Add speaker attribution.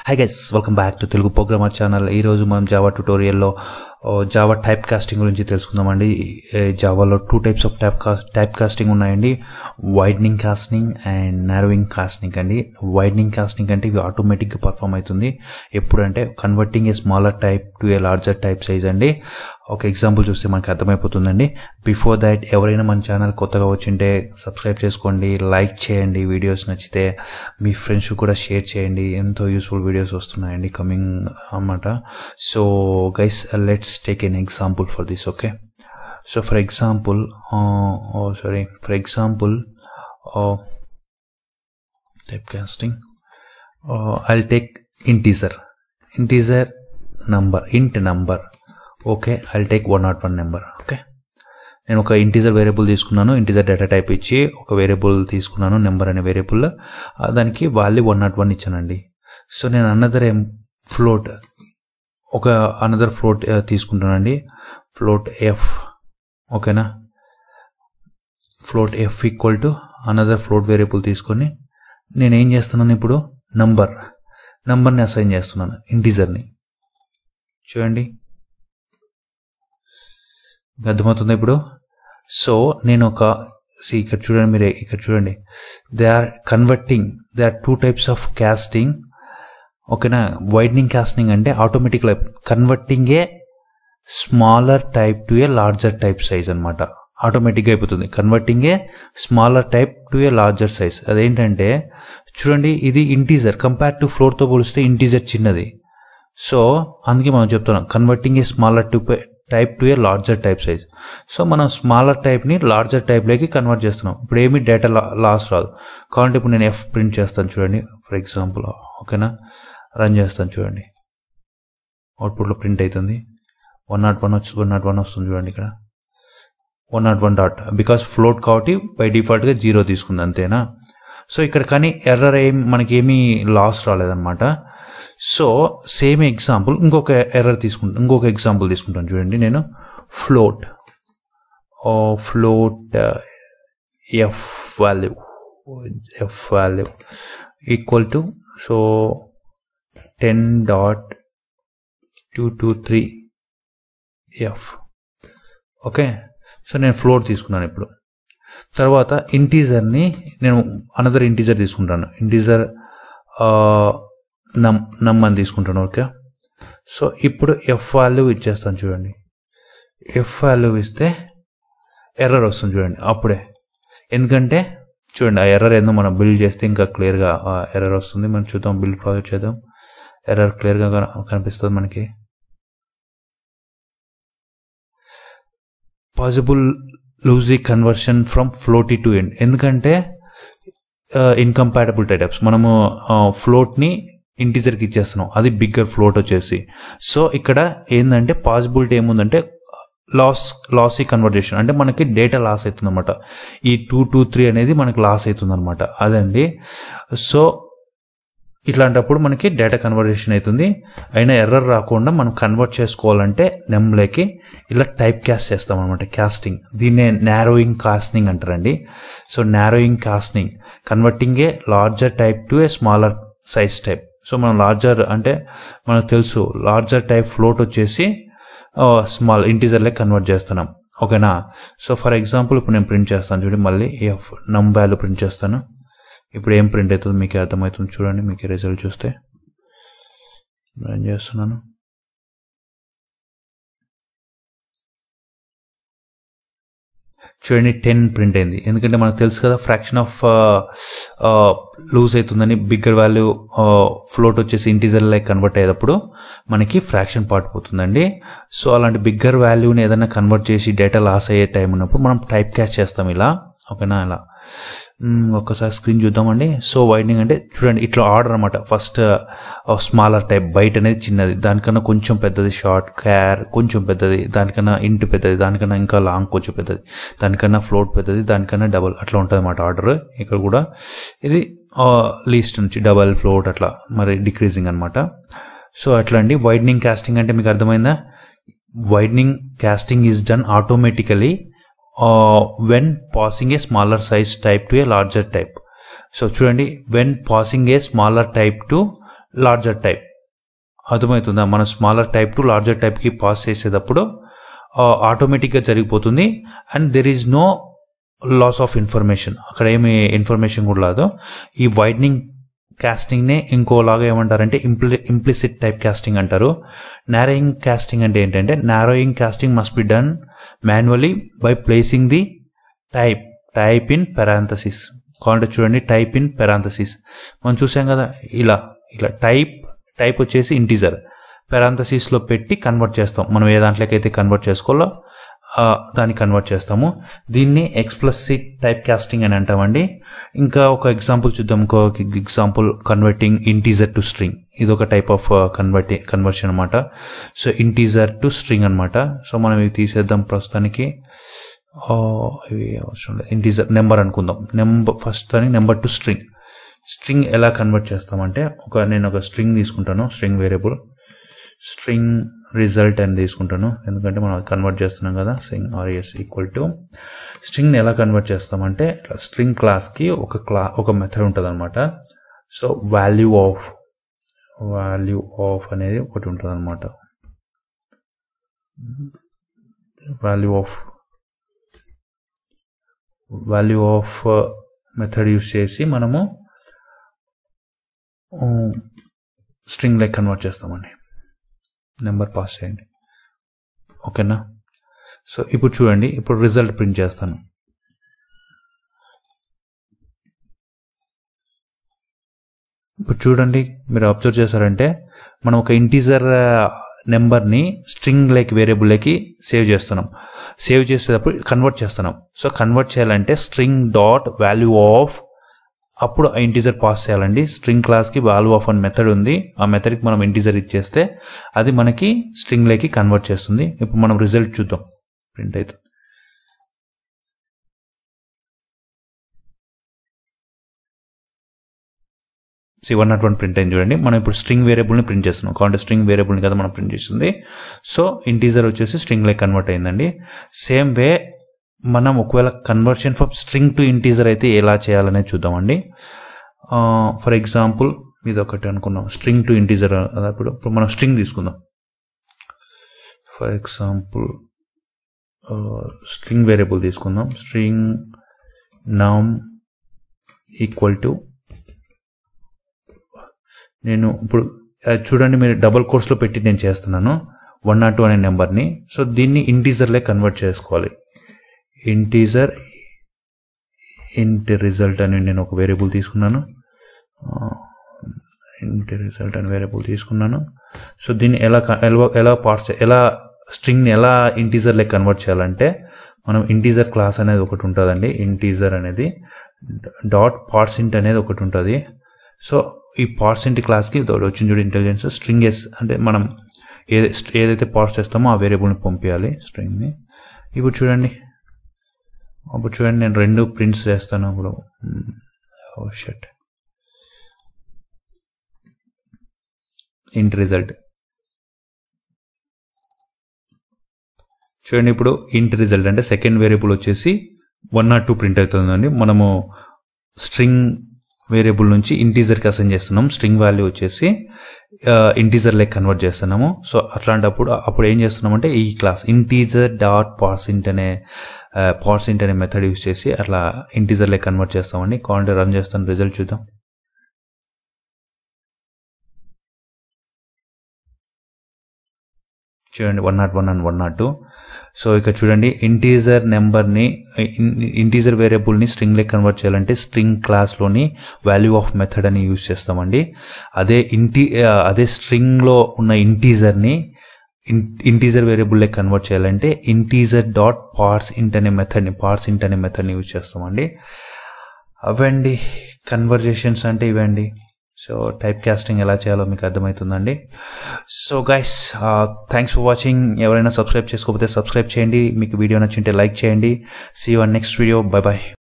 Speaker 1: high guys welcome back to Telugu programmer channel ఈ రోజు మనం జావా ట్యూటోరియల్లో జావా టైప్ కాస్టింగ్ గురించి తెలుసుకుందామండి ఏ, జావాలో two types of type cast type casting ఉన్నాయండి widening casting and narrowing casting అండి వైడ్నింగ్ కాస్టింగ్ అంటే ఇవి ఆటోమేటిక్గా పర్ఫామ్ అవుతుంది ఎప్పుడంటే converting a smaller type to a larger type size అండి ఒక ఎగ్జాంపుల్ చూస్తే మనకి అర్థమైపోతుందండి బిఫోర్ దాట్ ఎవరైనా మన ఛానల్ కొత్తగా వచ్చింటే సబ్స్క్రైబ్ చేసుకోండి లైక్ చేయండి వీడియోస్ నచ్చితే మీ ఫ్రెండ్స్ కూడా షేర్ చేయండి ఎంతో యూస్ఫుల్ వీడియోస్ వస్తున్నాయండి కమింగ్ అన్నమాట so guys let's take an example for this okay so for example sorry for example type casting I'll take integer integer number int number okay I'll take one nought one number okay నేను ఒక integer variable తీసుకున్నాను integer data type ఇచ్చి ఒక variable తీసుకున్నాను number అనే variable దానికి value one nought one ఇచ్చానండి so నేను అనదర్ ఏం ఫ్లోట్ ఒక అనదర్ ఫ్లోట్ తీసుకుంటానండి ఫ్లోట్ ఎఫ్ ఓకేనా float F equal to another float variable తీసుకొని నేను ఏం చేస్తున్నాను ఇప్పుడు నంబర్ నంబర్ని అసైన్ చేస్తున్నాను ఇంటీజర్ని చూడండి అర్థమవుతుంది ఇప్పుడు సో నేను ఒక see, ఇక్కడ చూడండి మీరు ఇక్కడ చూడండి they are converting they are two types of casting ఓకేనా వైడ్నింగ్ కాస్టింగ్ అంటే automatic converting a smaller type to a larger type size అనమాట ఆటోమేటిక్గా అయిపోతుంది converting a smaller type to a larger size అదేంటంటే చూడండి ఇది ఇంటీజర్ కంపేర్ టు ఫ్లోర్తో పోలిస్తే integer చిన్నది సో అందుకే మనం చెప్తున్నాం converting a smaller to type to a larger type size so మనం స్మాలర్ టైప్ని లార్జర్ టైప్లోకి కన్వర్ట్ చేస్తున్నాం ఇప్పుడు ఏమి డేటా లాస్ రాదు కాబట్టి ఇప్పుడు నేను ఎఫ్ ప్రింట్ చేస్తాను చూడండి ఫర్ ఎగ్జాంపుల్ ఓకేనా రన్ చేస్తాను చూడండి అవుట్పుట్లో ప్రింట్ అవుతుంది వన్ నాట్ వన్ వచ్చి వన్ నాట్ వన్ వస్తుంది చూడండి ఇక్కడ one nought one dot because float కాబట్టి బై డిఫాల్ట్గా జీరో తీసుకుంది అంతేనా సో ఇక్కడ కానీ ఎర్రర్ ఏం మనకి ఏమీ లాస్ రాలేదన్నమాట సో సేమ్ ఎగ్జాంపుల్ ఇంకొక ఎర్రర్ తీసుకుంటాను ఇంకొక ఎగ్జాంపుల్ తీసుకుంటాను చూడండి నేను float float F value F value equal to so ten dot two two three F okay so నేను ఫ్లోట్ తీసుకున్నాను ఇప్పుడు తర్వాత ఇంటీజర్ని నేను అనదర్ ఇంటీజర్ తీసుకుంటాను ఇంటీజర్ నమ్ నమ్ అని తీసుకుంటాను ఓకే సో ఇప్పుడు ఎఫ్ వాల్యూ ఇచ్చేస్తాను చూడండి ఎఫ్ వాల్యూ ఇస్తే ఎర్రర్ వస్తుంది చూడండి అప్పుడే ఎందుకంటే చూడండి ఆ ఎర్రర్ ఏందో మనం బిల్డ్ చేస్తే ఇంకా క్లియర్గా ఎర్రర్ వస్తుంది మనం చూద్దాం బిల్డ్ ప్రాజెక్ట్ చేద్దాం ఎర్రర్ క్లియర్గా కనిపిస్తుంది మనకి possible lossy conversion from float to int ఎందుకంటే ఇన్కంపాటబుల్ టైప్స్ మనము ఫ్లోట్ని ఇంటీజర్కి ఇచ్చేస్తున్నాం అది బిగ్గర్ ఫ్లోట్ వచ్చేసి సో ఇక్కడ ఏంటంటే పాసిబిలిటీ ఏముందంటే లాస్ లాసీ కన్వర్జేషన్ అంటే మనకి డేటా లాస్ అవుతుంది అనమాట ఈ టూ టూ త్రీ అనేది మనకి లాస్ అవుతుంది అనమాట అదండి సో ఇట్లాంటప్పుడు మనకి డేటా కన్వర్జేషన్ అవుతుంది అయినా ఎర్రర్ రాకుండా మనం కన్వర్ట్ చేసుకోవాలంటే నెమ్లోకి ఇలా టైప్ క్యాస్ట్ చేస్తాం అనమాట క్యాస్టింగ్ దీన్నే నారోయింగ్ కాస్టింగ్ అంటారండి so narrowing casting converting a larger type to a smaller size type so మనం లార్జర్ అంటే మనకు తెలుసు లార్జర్ టైప్ ఫ్లోట్ వచ్చేసి స్మాల్ ఇంటీజర్లే కన్వర్ట్ చేస్తున్నాం ఓకేనా సో ఫర్ ఎగ్జాంపుల్ ఇప్పుడు నేను ప్రింట్ చేస్తాను చూడండి మళ్ళీ ఎఫ్ నమ్ వాల్యూ ప్రింట్ చేస్తాను ఇప్పుడు ఏం ప్రింట్ అవుతుంది మీకు అర్థమవుతుంది చూడండి మీకు రిజల్ట్ చూస్తే ఏం చేస్తున్నాను చూడండి టెన్ ప్రింట్ అయింది ఎందుకంటే మనకు తెలుసు కదా ఫ్రాక్షన్ ఆఫ్ లూజ్ అవుతుందని బిగ్గర్ వాల్యూ ఫ్లోట్ వచ్చేసి ఇంటీజర్ లైక్ కన్వర్ట్ అయ్యేటప్పుడు మనకి ఫ్రాక్షన్ పార్ట్ పోతుందండి సో అలాంటి బిగ్గర్ వాల్యూని ఏదైనా కన్వర్ట్ చేసి డేటా లాస్ అయ్యే టైం ఉన్నప్పుడు మనం టైప్ క్యాచ్ చేస్తాం ఇలా ఓకేనా ఇలా ఒక్కసారి స్క్రీన్ చూద్దామండి సో వైడింగ్ అంటే చూడండి ఇట్లా ఆర్డర్ అనమాట ఫస్ట్ స్మాలర్ టైప్ బైట్ అనేది చిన్నది దానికన్నా కొంచెం పెద్దది షార్ట్ క్యార్ కొంచెం పెద్దది దానికన్నా ఇంటి పెద్దది దానికన్నా ఇంకా లాంగ్ కొంచెం పెద్దది దానికన్నా ఫ్లోట్ పెద్దది దానికన్నా డబల్ అట్లా ఉంటుంది అనమాట ఆర్డర్ ఇక్కడ కూడా ఇది లీస్ట్ నుంచి డబల్ ఫ్లోట్ అట్లా మరి డిక్రీజింగ్ అనమాట సో అట్లా అండి వైడ్నింగ్ కాస్టింగ్ అంటే మీకు అర్థమైందా widening casting is done automatically when passing a smaller size type to a larger type so చూడండి when passing a smaller type to larger type అర్థమవుతుందా మనం స్మాలర్ టైప్ టు లార్జర్ టైప్కి pass చేసేటప్పుడు ఆటోమేటిక్గా జరిగిపోతుంది and there is no loss of information అక్కడ ఏమి information కూడా లేదు ఈ వైడ్నింగ్ కాస్టింగ్నే ఇంకోలాగా ఏమంటారంటే ఇంప్లి ఇంప్లిసిట్ టైప్ కాస్టింగ్ అంటారు నారోయింగ్ కాస్టింగ్ అంటే ఏంటంటే narrowing casting must be done manually by placing the type type in parenthesis కావాలంటే చూడండి టైప్ ఇన్ పెరాంథసిస్ మనం చూసాం కదా ఇలా ఇలా టైప్ టైప్ వచ్చేసి ఇంటీజర్ పెరాంథసిస్లో పెట్టి కన్వర్ట్ చేస్తాం మనం ఏ దాంట్లోకైతే కన్వర్ట్ చేసుకోవాలో ఆ, దాన్ని కన్వర్ట్ చేస్తాము దీన్ని ఎక్స్ప్లసిట్ టైప్ కాస్టింగ్ అని అంటామండి ఇంకా ఒక ఎగ్జాంపుల్ చూద్దాం ఇంకో example converting integer to string ఇది ఒక టైప్ ఆఫ్ కన్వర్టి కన్వర్షన్ అనమాట సో ఇంటీజర్ టు స్ట్రింగ్ అనమాట సో మనం ఇవి తీసేద్దాం ప్రస్తుతానికి ఆ, ఇవి అవసరం లేదు ఇంటీజర్ నెంబర్ అనుకుందాం నెంబర్ ఫస్ట్ అని నెంబర్ టు స్ట్రింగ్ స్ట్రింగ్ ఎలా కన్వర్ట్ చేస్తామంటే ఒక నేను ఒక స్ట్రింగ్ తీసుకుంటాను స్ట్రింగ్ వేరియబుల్ స్ట్రింగ్ రిజల్ట్ అని తీసుకుంటాను ఎందుకంటే మనం కన్వర్ట్ చేస్తున్నాం కదా స్ట్రింగ్ ఆర్ఎస్ ఈక్వల్ టు స్ట్రింగ్ని ఎలా కన్వర్ట్ చేస్తామంటే ఇట్లా స్ట్రింగ్ క్లాస్కి ఒక క్లా ఒక మెథడ్ ఉంటుంది అనమాట so value of value of అనేది ఒకటి ఉంటుంది అనమాట value of value of method use చేసి మనము స్ట్రింగ్ లైక్ కన్వర్ట్ చేస్తామండి నెంబర్ పాస్ చేయండి ఓకేనా సో ఇప్పుడు చూడండి ఇప్పుడు రిజల్ట్ ప్రింట్ చేస్తాను ఇప్పుడు చూడండి మీరు అబ్జర్వ్ చేశారంటే మనం ఒక ఇంటీజర్ నెంబర్ని స్ట్రింగ్ లైక్ వేరియబుల్లోకి సేవ్ చేస్తున్నాం సేవ్ చేసేటప్పుడు కన్వర్ట్ చేస్తున్నాం సో కన్వర్ట్ చేయాలంటే స్ట్రింగ్ డాట్ వాల్యూ ఆఫ్ అప్పుడు ఆ ఇంటీజర్ పాస్ చేయాలండి స్ట్రింగ్ క్లాస్కి వాల్యూ ఆఫ్ అన్ మెథడ్ ఉంది ఆ మెథడ్కి మనం ఇంటీజర్ ఇచ్చేస్తే అది మనకి స్ట్రింగ్లోకి కన్వర్ట్ చేస్తుంది ఇప్పుడు మనం రిజల్ట్ చూద్దాం ప్రింట్ అవుతుంది see one nought one print అయింది చూడండి మనం ఇప్పుడు స్ట్రింగ్ వేరియబుల్ని ప్రింట్ చేస్తున్నాం కాబట్టి స్ట్రింగ్ వేరియబుల్ని కదా మనం ప్రింట్ చేస్తుంది సో ఇంటీజర్ వచ్చేసి స్ట్రింగ్ లైక్ కన్వర్ట్ అయిందండి సేమ్ వే మనం ఒకవేళ conversion from string to integer అయితే ఎలా చేయాలనేది చూద్దామండి ఫర్ ఎగ్జాంపుల్ ఇది ఒకటి అనుకున్నాం స్ట్రింగ్ టు ఇంటీజర్ ఇప్పుడు ఇప్పుడు మనం స్ట్రింగ్ తీసుకుందాం ఫర్ ఎగ్జాంపుల్ స్ట్రింగ్ వేరియబుల్ తీసుకుందాం స్ట్రింగ్ నమ్ ఈక్వల్ టు నేను ఇప్పుడు అది చూడండి మీరు డబల్ కోర్స్లో పెట్టి నేను చేస్తున్నాను వన్ నాట్ టూ అనే నెంబర్ని సో దీన్ని ఇంటీజర్లే కన్వర్ట్ చేసుకోవాలి ఇంటీజర్ ఇంటి రిజల్ట్ అని నేను ఒక వేరియబుల్ తీసుకున్నాను ఇంటి రిజల్ట్ అని వేరియబుల్ తీసుకున్నాను సో దీన్ని ఎలా క- ఎలా ఎలా పార్ట్స్ ఎలా స్ట్రింగ్ని ఎలా ఇంటీజర్లే కన్వర్ట్ చేయాలంటే మనం ఇంటీజర్ క్లాస్ అనేది ఒకటి ఉంటుందండి ఇంటీజర్ అనేది డాట్ పార్ట్సింట్ అనేది ఒకటి ఉంటుంది సో ఈ పార్ట్సింట్ క్లాస్కి ఇది వచ్చింది చూడు ఇంటెలిజెన్స్ స్ట్రింగ్ ఎస్ అంటే మనం ఏది ఏదైతే పార్ట్స్ చేస్తామో ఆ వేరియబుల్ని పంపించాలి స్ట్రింగ్ని ఇప్పుడు చూడండి అప్పుడు చూడండి నేను రెండు ప్రింట్స్ చేస్తాను అప్పుడు షట్ ఇంట్ రిజల్ట్ చూడండి ఇప్పుడు ఇంట్ రిజల్ట్ అంటే సెకండ్ వేరియబుల్ వచ్చేసి వన్ నాట్ టూ ప్రింట్ అవుతుందండి మనము స్ట్రింగ్ వేరియబుల్ నుంచి ఇంటీజర్కి అసైన్ చేస్తున్నాం స్ట్రింగ్ వాల్యూ వచ్చేసి ఇంటీజర్ లైక్ కన్వర్ట్ చేస్తున్నాము సో అట్లాంటప్పుడు అప్పుడు ఏం చేస్తున్నామంటే ఈ క్లాస్ ఇంటీజర్ డాట్ పార్సింట్ అనే పార్సింట్ అనే మెథడ్ యూస్ చేసి అట్లా ఇంటీజర్ లైక్ కన్వర్ట్ చేస్తామండి కావాలంటే రన్ చేస్తాను రిజల్ట్ చూద్దాం చూడండి one nought one and one nought two so ఇక చూడండి ఇంటీజర్ నెంబర్ని ఇంటీజర్ వేరియబుల్ని స్ట్రింగ్ లెక్ కన్వర్ట్ చేయాలంటే స్ట్రింగ్ క్లాస్లోని వాల్యూ ఆఫ్ మెథడ్ అని యూజ్ చేస్తామండి అదే ఇంటీ అదే స్ట్రింగ్లో ఉన్న ఇంటీజర్ని ఇంటీజర్ వేరియబుల్ లెక్ కన్వర్ట్ చేయాలంటే ఇంటీజర్ డాట్ పార్ట్స్ ఇంట్ అనే మెథడ్ని పార్ట్స్ ఇంట్ అనే మెథడ్ని యూజ్ చేస్తామండి అవండి కన్వర్జేషన్స్ అంటే ఇవండి సో టైప్ కాస్టింగ్ ఎలా చేయాలో మీకు అర్థమవుతుందండి so guys thanks for watching ఎవరైనా సబ్స్క్రైబ్ చేసుకోకపోతే సబ్స్క్రైబ్ చేయండి మీకు వీడియో నచ్చింటే లైక్ చేయండి see you next video bye bye